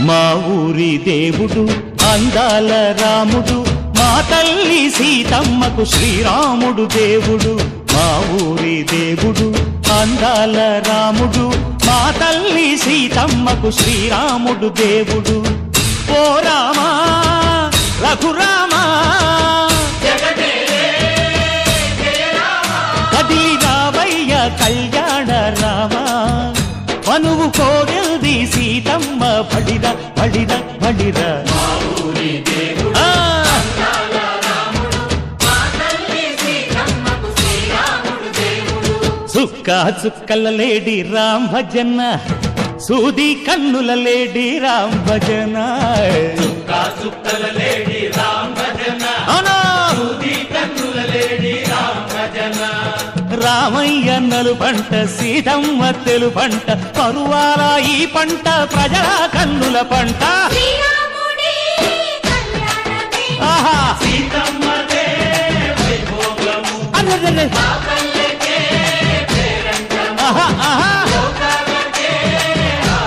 మా ఊరి దేవుడు అందాల రాముడు మా తల్లి సీతమ్మకు శ్రీరాముడు దేవుడు మా ఊరి దేవుడు అందాల రాముడు మా తల్లి సీతమ్మకు శ్రీరాముడు దేవుడు ఓ రామా రఘురామా కదిలి రావయ్య కళ్యాణ రామా మనువు కోగల్ది సీతమ్మ బడిర బడిర బడిర ఆ, చుక్క చుక్కల లేడి రామ్ భజన సూది కన్నుల లేడి రామ్ భజన అవునా? రామయ్య నలు పంట సీతమ్మ తెలు పంట పరువాల ఈ పంట ప్రజల కన్నుల పంట శ్రీరాముడి కళ్యాణమే ఆహా అరెరెరె. ఆహా, ఆహా.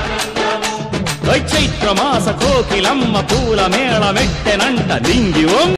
ఓయ్ చైత్రమాస కోకిలమ్మ పూల మేళ మెట్టెనంట లింగి ఓం